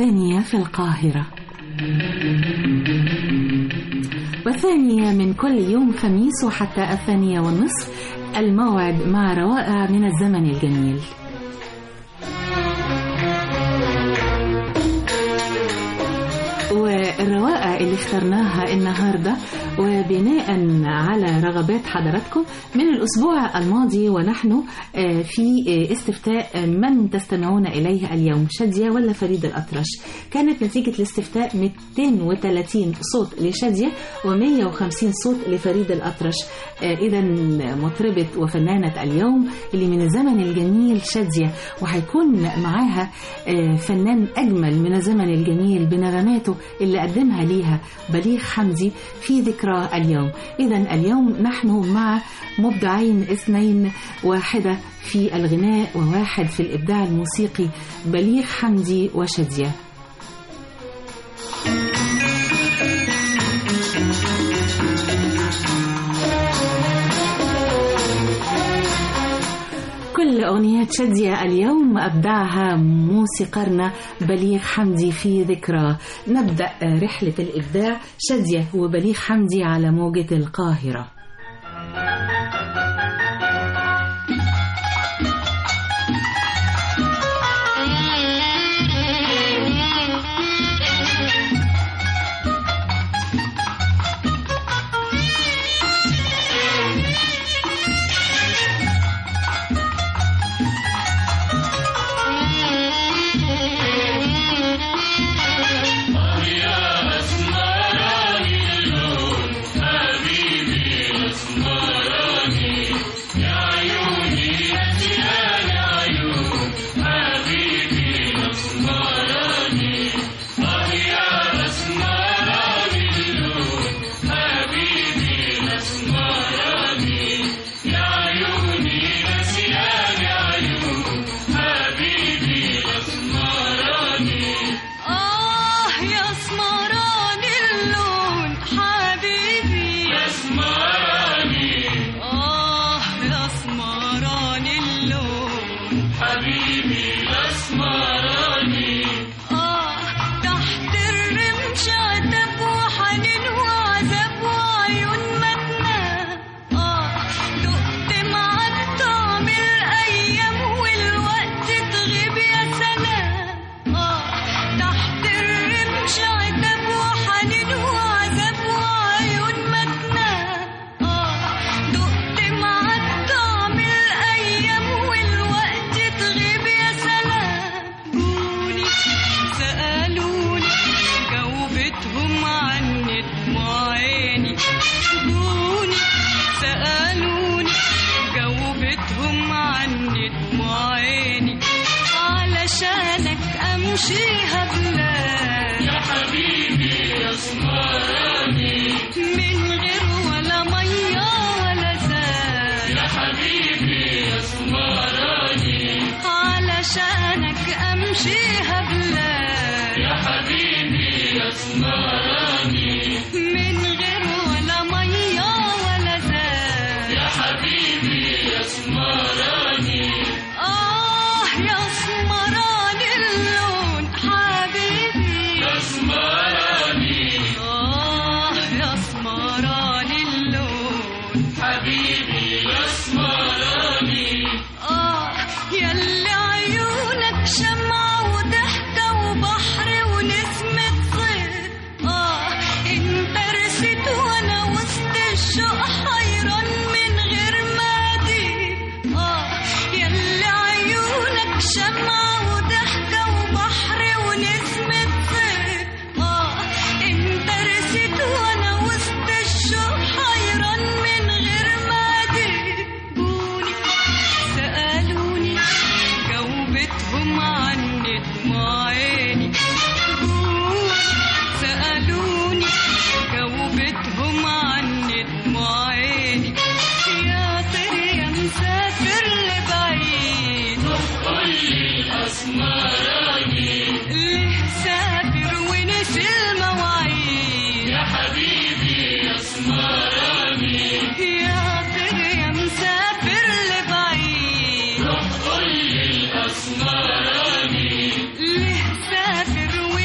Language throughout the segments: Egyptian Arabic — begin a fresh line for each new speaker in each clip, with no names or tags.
الثانية في القاهرة والثانية من كل يوم خميس وحتى الثانية والنصف الموعد مع روائع من الزمن الجميل والروائع اللي اخترناها النهاردة وبناء على رغبات حضراتكم من الأسبوع الماضي ونحن في استفتاء من تستمعون إليه اليوم شادية ولا فريد الأطرش كانت نتيجة الاستفتاء 230 صوت لشادية و150 صوت لفريد الأطرش إذا مطربة وفنانة اليوم اللي من الزمن الجميل شادية وهيكون معاها فنان أجمل من الزمن الجميل بنغماته اللي قدمها ليها بليغ حمدي في ذكرى اليوم إذا اليوم نحن مع مبدعين اثنين واحدة في الغناء وواحد في الإبداع الموسيقي بليغ حمدي وشادية كل أغنيات شادية اليوم أبدعها موسيقارنا بليغ حمدي في ذكرى نبدأ رحلة الإبداع شادية وبليغ حمدي على موجة القاهرة
ليه سافر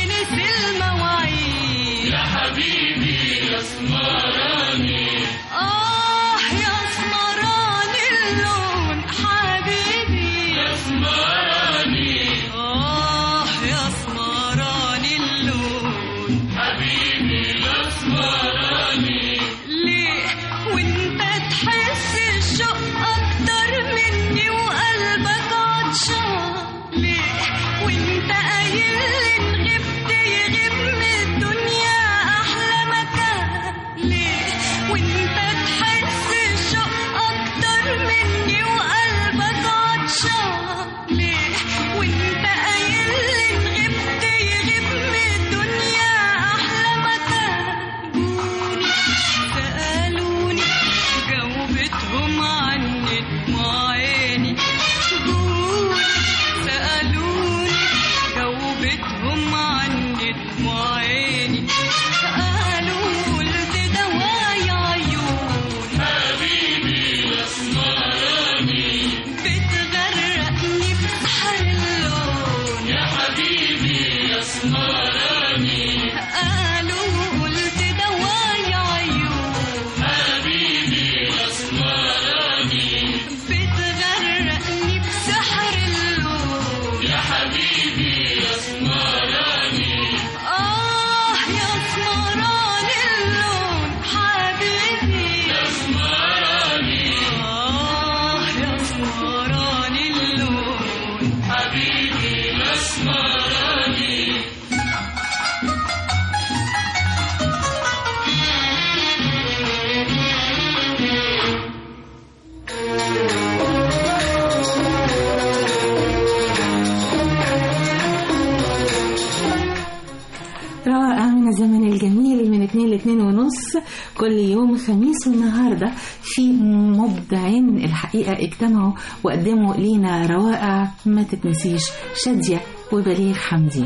كل يوم خميس والنهاردة في مبدعين الحقيقة اجتمعوا وقدموا لينا روائع ما تتنسيش شادية وبليغ حمدي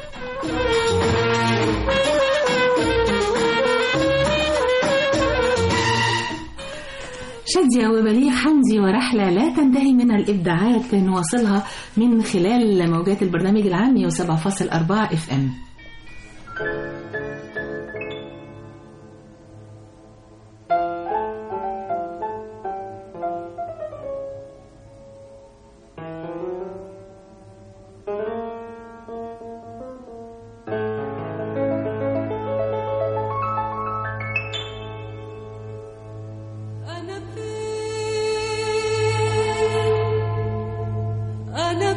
شادية وبليغ حمدي ورحلة لا تنتهي من الإبداعات نواصلها من خلال موجات البرنامج العام 107.4 اف ام
أنا فين أنا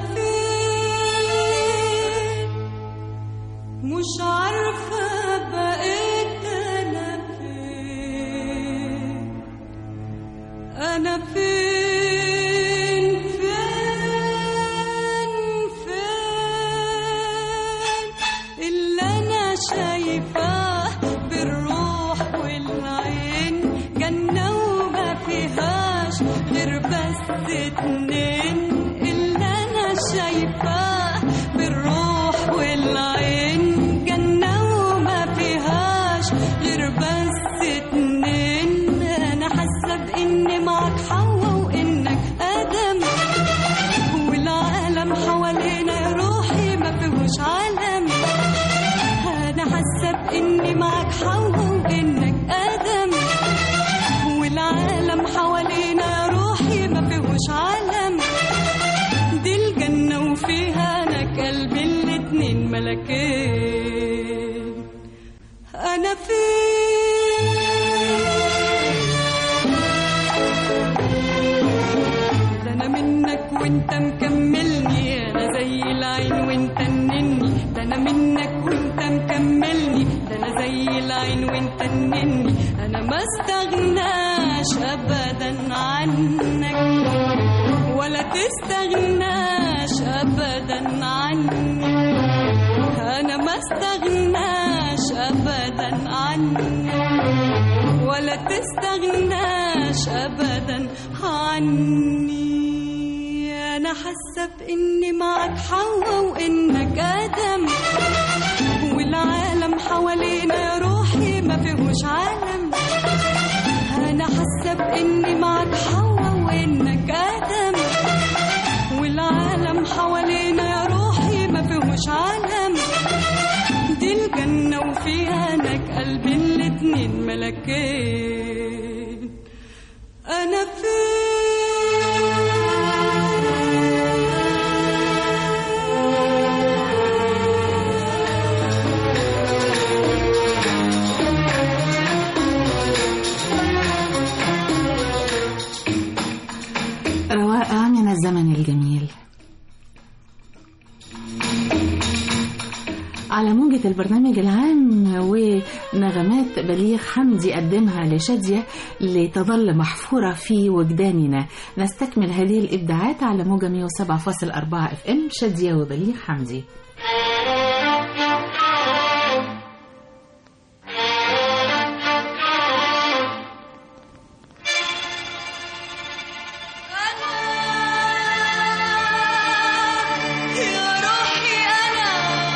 فين مش عارفة بقيت أنا فين أنا فين فين فين اللي أنا شايفاه بالروح والعين جنة وما فيهاش غير بس اتنين اللي أنا شايفاه بالروح والعين جنة وما فيهاش غير بس اتنين أنا حاسة بإني معاك حوا وإنك آدم والعالم حوالينا يا روحي ما فيهوش عالم انا حاسه باني معاك حوا وانك ادم والعالم حوالينا يا روحي ما فيهوش عالم دي الجنه وفيها انا قلبي الاتنين ملكين انا فين ده انا منك وانت مكملني انا زي العين وانت النني ده انا منك وانت مكملني ده انا زي العين وانت النني انا ما استغناش ابدا عنك ولا تستغناش ابدا عني انا ما استغناش ابدا عنك ولا تستغناش ابدا عني انا حاسه باني معاك حوا وانك ادم والعالم حوالينا يا روحي ما فيهوش عالم انا حاسه باني معاك حوا وانك ادم والعالم حوالينا يا روحي ما فيهوش عالم دي الجنة وفيها انا قلبي الاتنين ملكين انا
روائع من الزمن الجميل على موجة البرنامج العام ونغمات بليغ حمدي قدمها لشادية لتظل محفورة في وجداننا نستكمل هذه الإبداعات على موجة 107.4 اف ام شادية وبليغ حمدي
يا روحي أنا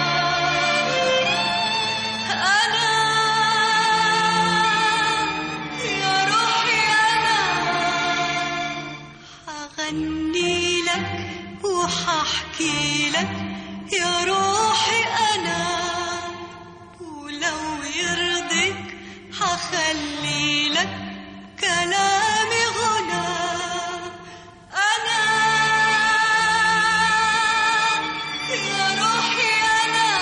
أنا يا روحي أنا هغني لك وهحكي لك يا روحي أنا ولو يرضيك هخلي لك كلامي غنى أنا يا روحي أنا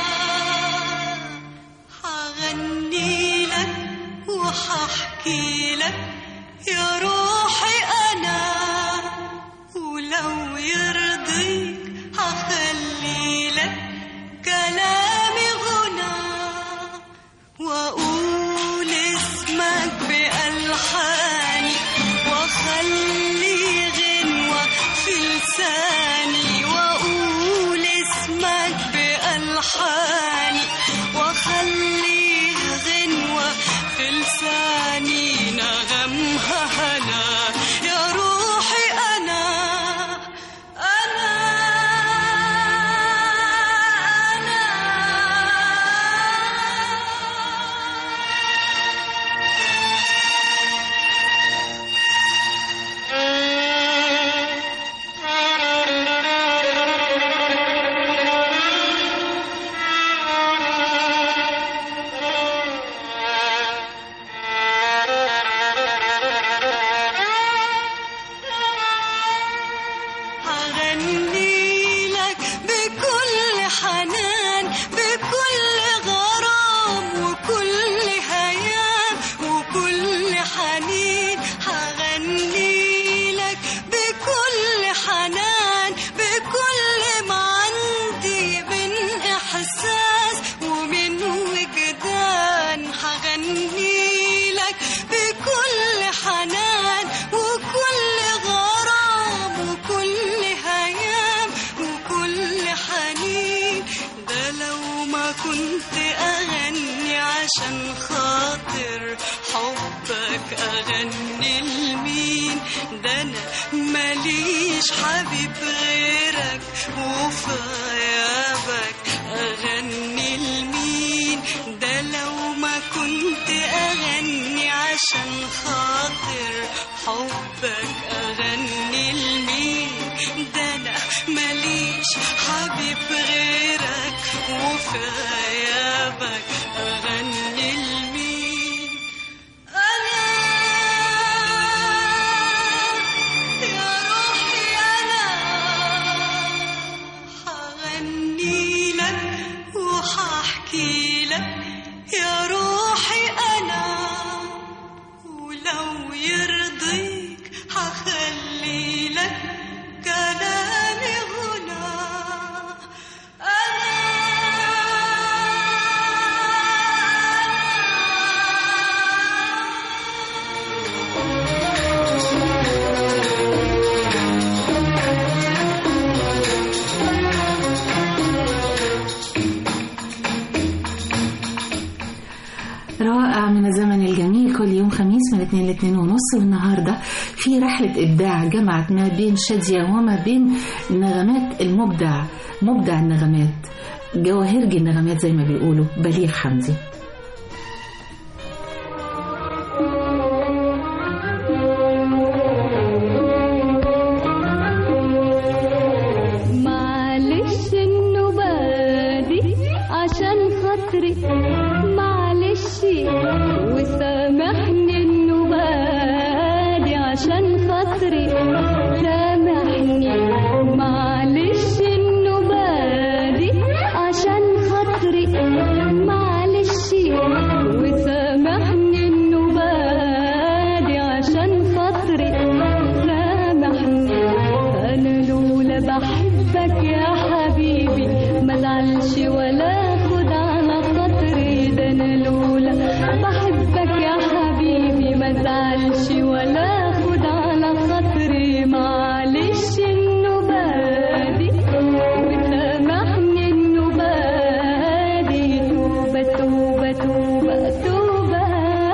هغني لك وهحكي لك يا روحي أنا ولو يرضيك هخلي لك كلامي غنى وأقول اسمك بألحاني وأخلي غنوة في لساني وأقول اسمك بألحاني وأخلي غنوة في لساني حبك أغني لمين ده أنا ماليش حبيب غيرك وفي غيابك أغني لمين ده لو ما كنت أغني عشان خاطر حبك أغني لمين ده أنا ماليش حبيب غيرك وفي غيابك أغني لمين أنا يا روحي أنا هغني لك وهحكي لك يا روحي أنا ولو يرضيك هخلي لك كلامي غنى
رائع من الزمن الجميل كل يوم خميس من 2 ل 2 ونص والنهارده في رحله ابداع جمعت ما بين شاديه وما بين نغمات المبدع مبدع النغمات جواهرجي النغمات زي ما بيقولوا بليغ حمدي
معلش انه بادي عشان خاطري معلش وسامحني انه بادي عشان خاطري سامحني معلش انه بادي عشان خاطري معلش وسامحني انه بادي عشان خاطري سامحني انا لولا بحبك يا حبيبي ما زعلش ولا خد على خاطري ده انا لولا بحبك يا حبيبي ما زعلش ولا خد على خاطري معلش انه بادي وسامحني انه بادي توبه توبه توبه توبه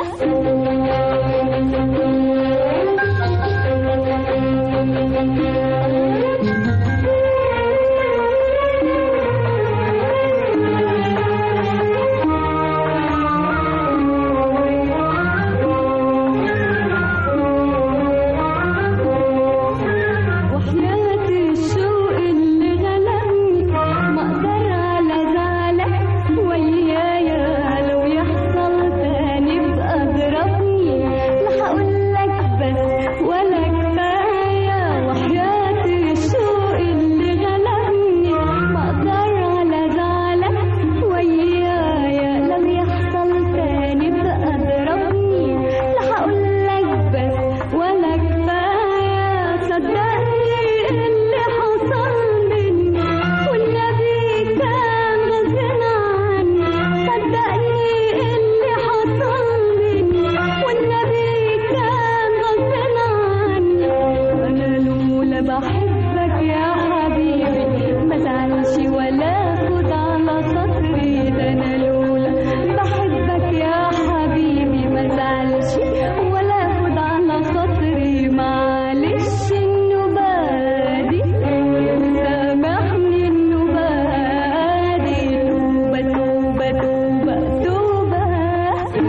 وحياة الشوق اللي غلبني ما اقدر على زعلك ويايا لو يحصل تاني بقى اضربني لا هقولك بس ولا كفاية وحياة الشوق اللي غلبني ما اقدر على زعلك ويايا لو يحصل تاني بقى اضربني لا هقولك بس ولا كفاية صدقني اللي حصل مني والنبي كان غصب عني صدقني اللي حصل مني والنبي كان غصب عني انا لولا بحبك يا حبيبي ما زعلش ولا خد على خاطري ده انا لولا بحبك يا حبيبي ما زعلش ولا خد على خاطري معلش انه بادي سامحني انه بادي توبه توبه توبه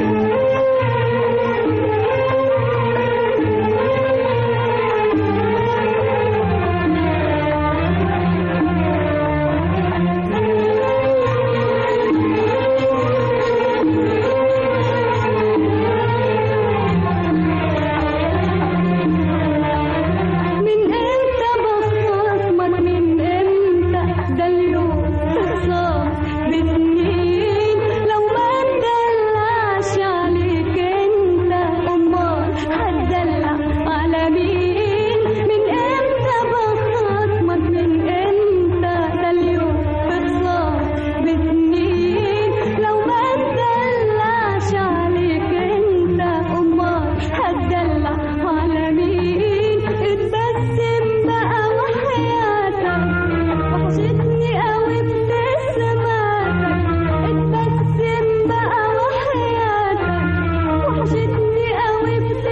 من امتى بخصمك من امتى ده اليوم خصام بسنين لو ما ندلعش عليك انت امال هتدلع على مين من امتى بخصمك من امتى ده اليوم خصام بسنين لو ما ندلعش عليك انت امال هتدلع على مين اتبسم بقى وحياتك وحشتني قوي ابتساماتك اتبسم بقى وحياتك وحشتني قوي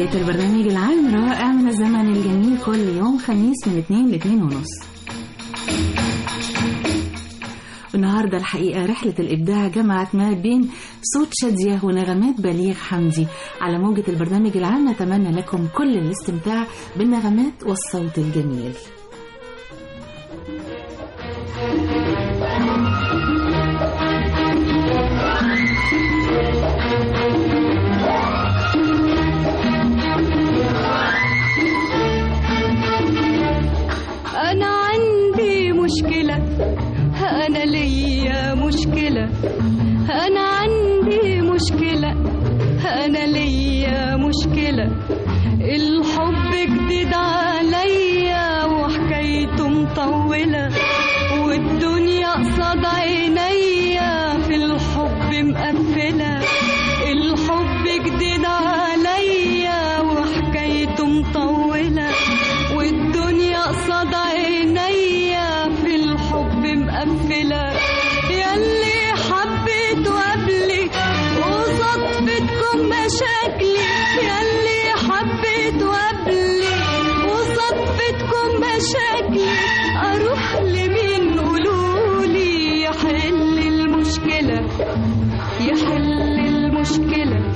بداية البرنامج العام رائع من الزمن الجميل كل يوم خميس من 2 ل 2 ونص النهاردة الحقيقة رحلة الإبداع جمعت ما بين صوت شادية ونغمات بليغ حمدي على موجة البرنامج العام نتمنى لكم كل الاستمتاع بالنغمات والصوت الجميل
أنا عندي مشكلة أنا ليا مشكلة أنا عندي مشكلة أنا ليا مشكلة الحب جديد عليا وحكايته مطولة والدنيا قصاد عينيا في الحب مقفلة الحب جديد عليا وحكايته مطولة والدنيا قصاد عينيا في الحب مقفلة ياللي حبيته قبلي وصدفتكم مشاكلي ياللي حبيته قبلي وصدفتكم مشاكلي اروح لمين قولولي يحل المشكلة يحل المشكلة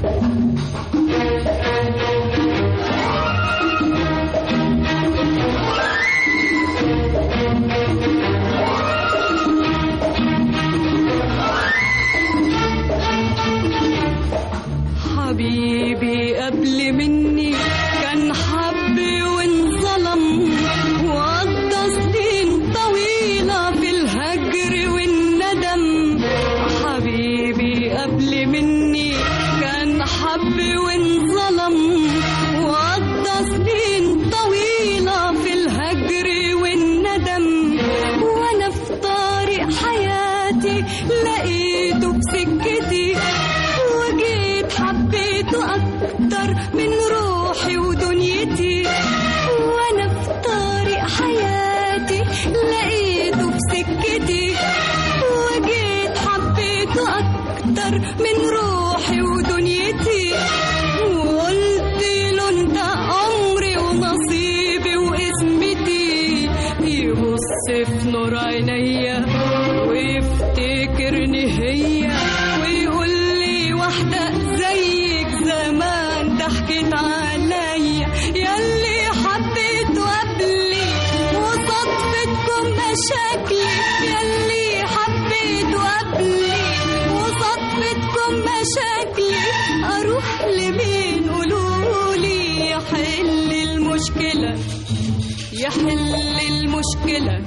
حبيبي قبل مني كان حبي وانظلم وقضى سنين طويلة في الهجر والندم حبيبي قبل مني كان حبي وانظلم وقضى سنين طويلة في الهجر والندم وانا في طريق حياتي لقيته بسكتي وجيت حبيته أكتر من روحي ودنيتي وأنا في طريق حياتي لقيته في سكتي وجيت حبيته أكتر من روحي ودنيتي وقلت له انت عمري ونصيبي واسمتي يبص في نور عينيا ويفتكرني هي ويقول لي واحدة زيك زمان ضحكت عليا ياللي حبيته قبلي وصدفتكم مشاكلي ياللي حبيته قبلي وصدفتكم مشاكلي اروح لمين قولولي يحل المشكلة يحل المشكلة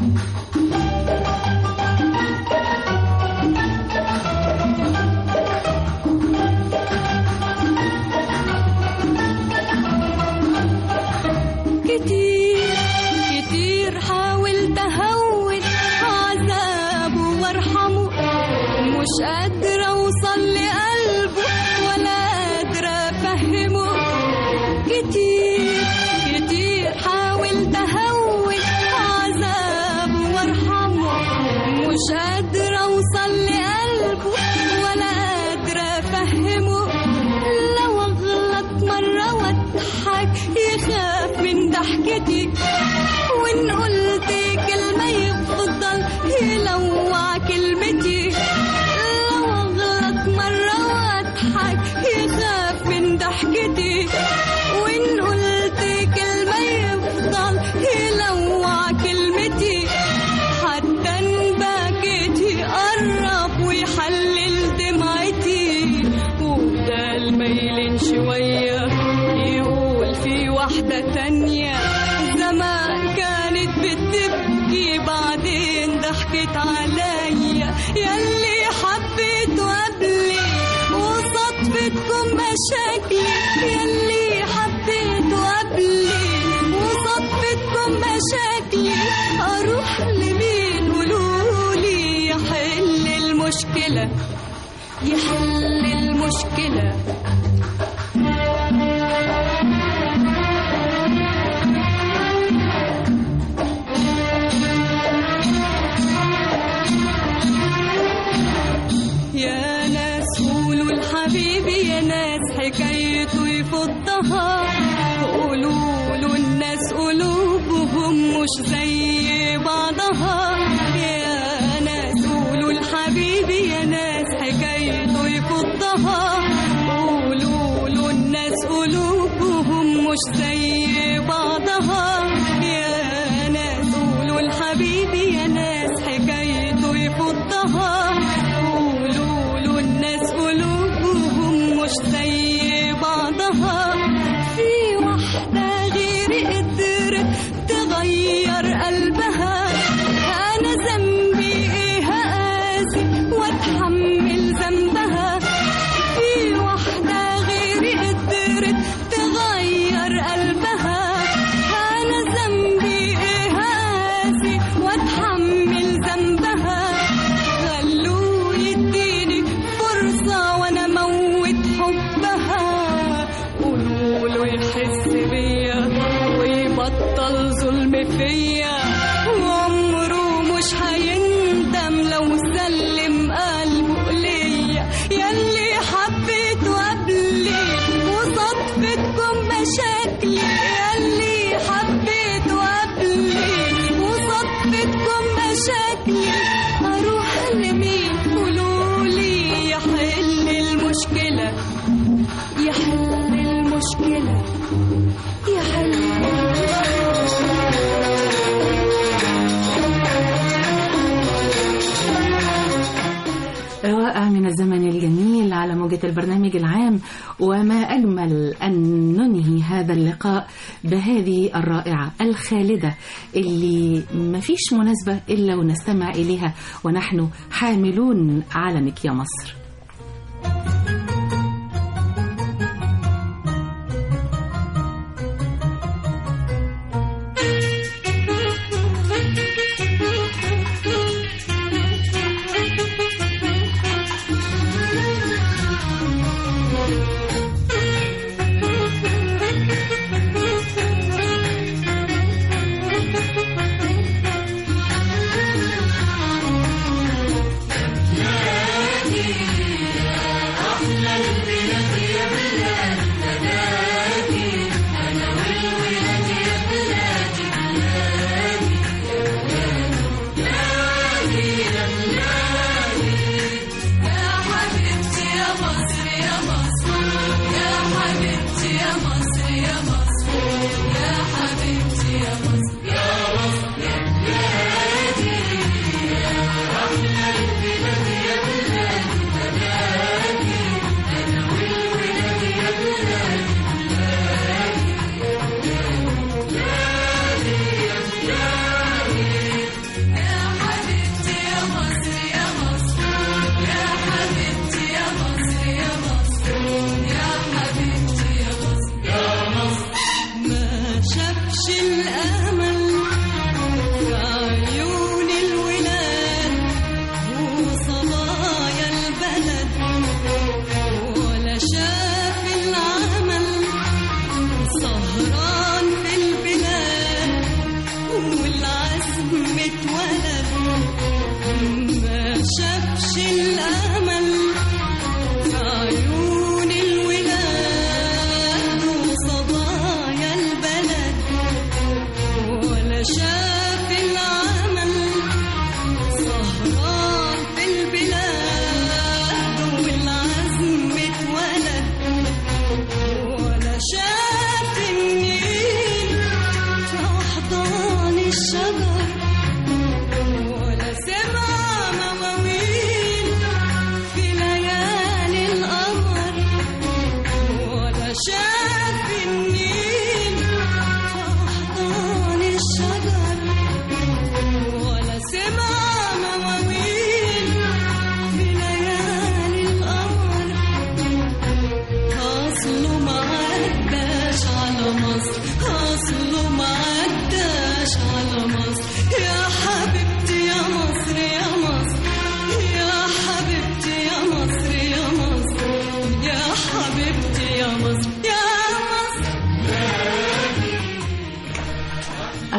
كتير كتير حاولت اهون عذابه وارحمه مش قادرة اوصل لقلبه ولا قادرة افهمه كتير كتير حاولت اهون عذابه وارحمه مش قادرة اوصل لقلبه ولا قادرة افهمه لو اغلط مرة واضحك يخاف من ضحكتي وان قلت كلمة يفضل يلوع كلمتي لو اغلط مرة واضحك يخاف من ضحكتي وان قلت كلمة يفضل يلوع كلمتي حتى ان بكيت يقرب ويحلل دمعتي وده الميلين شوية يقول في واحدة تانية زمان كانت بتبكي بعدين ضحكت عليا ياللي حبيته قبلي وصدفتكم مشاكلي ياللي حبيته قبلي وصدفتكم مشاكلي اروح لمين قولولي يحل المشكلة يحل المشكلة يا ناس قولوا الحق الحبيبي يا ناس حكايته يفضها قولوا له الناس قلوبهم مش زي بعضها يا ناس قولوا الحبيبي يا ناس حكايته يفضها قولوا له الناس قلوبهم مش زي بعضها يا ناس قولوا الحبيبي يا ناس حكايته يفضها قولوا له الناس قلوبهم مش زي بعضها في واحدة غيري قدرت تغير قلبها أنا ذنبي إيه أقاسي وأتحمل ذنبها في واحدة غيري قدرت تغير قلبها أنا ذنبي إيه أقاسي وأتحمل ذنبها خلوه يديني فرصة وأنا موت حبها قولوا له يحس بيا ويبطل ظلم فيا وعمره مش هيندم لو سلم قلبه ليا ياللي حبيته قبلي وصدفتكم مشاكلي ياللي حبيته قبلي وصدفتكم مشاكلي اروح لمين قولولي يحل المشكله يحل المشكله يحل
رائع من الزمن الجميل على موجة البرنامج العام وما أجمل أن ننهي هذا اللقاء بهذه الرائعة الخالدة اللي ما فيش مناسبة إلا ونستمع إليها ونحن حاملون علمك يا مصر
ما شافش الأمل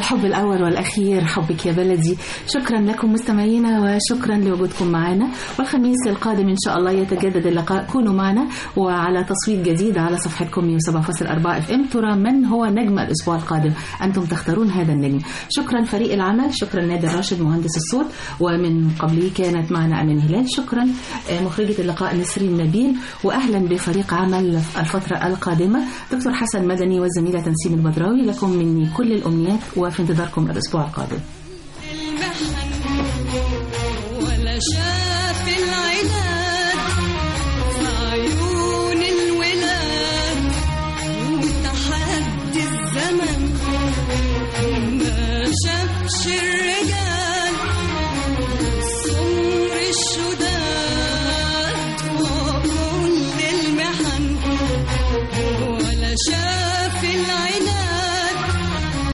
الحب الأول والأخير حبك يا بلدي شكرا لكم مستمعينا وشكرا لوجودكم معنا والخميس القادم إن شاء الله يتجدد اللقاء كونوا معنا وعلى تصويت جديد على صفحتكم 107.4 اف ام ترى من هو نجم الأسبوع القادم أنتم تختارون هذا النجم شكرا فريق العمل شكرا نادر راشد مهندس الصوت ومن قبله كانت معنا أمين هلال شكرا آه، مخرجة اللقاء نسرين نبيل وأهلا بفريق عمل الفترة القادمة دكتور حسن مدني والزميلة تنسيم البدراوي لكم مني كل الأمنيات وفي انتظاركم الأسبوع القادم
المحن ولا شاف العناد في عيون الولاد وتحدي الزمن ما شافش